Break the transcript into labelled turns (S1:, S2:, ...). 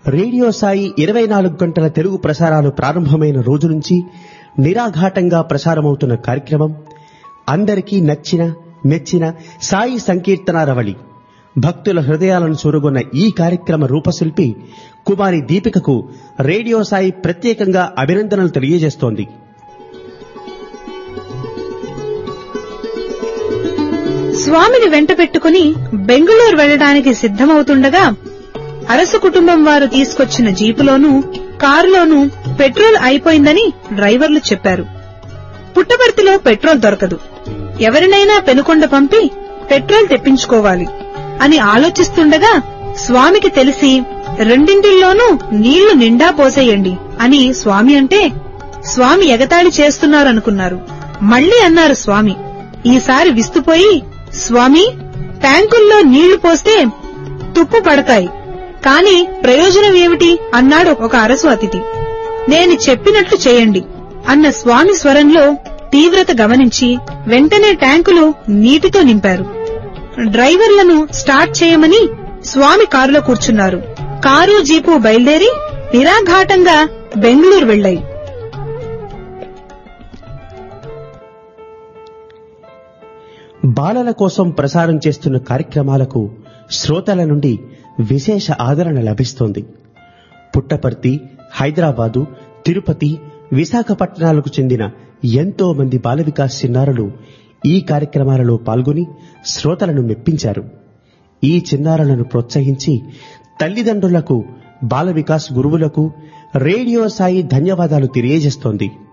S1: radio Sai ఇరవై నాలుగు గంటల తెలుగు ప్రసారాలు ప్రారంభమైన రోజు నుంచి నిరాఘాటంగా ప్రసారమవుతున్న కార్యక్రమం అందరికీ నచ్చిన మెచ్చిన సాయి సంకీర్తనారవళి భక్తుల హృదయాలను చూరుగొన్న ఈ కార్యక్రమ రూపశిల్పి కుమారి దీపికకు రేడియో సాయి ప్రత్యేకంగా అభినందనలు తెలియజేస్తోంది
S2: స్వామిని వెంట పెట్టుకుని బెంగుళూరు వెళ్లడానికి సిద్ధమవుతుండగా అరసు కుటుంబం వారు తీసుకొచ్చిన జీపులోనూ కారులోనూ పెట్రోల్ అయిపోయిందని డ్రైవర్లు చెప్పారు పుట్టపర్తిలో పెట్రోల్ దొరకదు ఎవరినైనా పెనుకొండ పంపి పెట్రోల్ తెప్పించుకోవాలి అని ఆలోచిస్తుండగా స్వామికి తెలిసి రెండింటిల్లోనూ నీళ్లు నిండా పోసేయండి అని స్వామి అంటే స్వామి ఎగతాళి చేస్తున్నారనుకున్నారు మళ్ళీ అన్నారు స్వామి ఈసారి విస్తుపోయి స్వామి ట్యాంకుల్లో నీళ్లు పోస్తే తుప్పు పడతాయి కాని ప్రయోజనం ఏమిటి అన్నాడు ఒక అరసు అతిథి నేను చెప్పినట్లు చేయండి అన్న స్వామి స్వరంలో తీవ్రత గమనించి వెంటనే ట్యాంకులు నీటితో నింపారు డ్రైవర్లను స్టార్ట్ చేయమని స్వామి కారులో కూర్చున్నారు కారు జీపు బయలుదేరి నిరాఘాటంగా బెంగళూరు వెళ్లాయి
S1: బాలల కోసం ప్రసారం చేస్తున్న కార్యక్రమాలకు శ్రోతల నుండి విశేష ఆదరణ లభిస్తోంది పుట్టపర్తి హైదరాబాదు తిరుపతి విశాఖపట్నాలకు చెందిన ఎంతో మంది బాల వికాస్ చిన్నారులు ఈ కార్యక్రమాలలో పాల్గొని శ్రోతలను మెప్పించారు ఈ చిన్నారులను ప్రోత్సహించి తల్లిదండ్రులకు బాల వికాస్ గురువులకు రేడియో సాయి ధన్యవాదాలు తెలియజేస్తోంది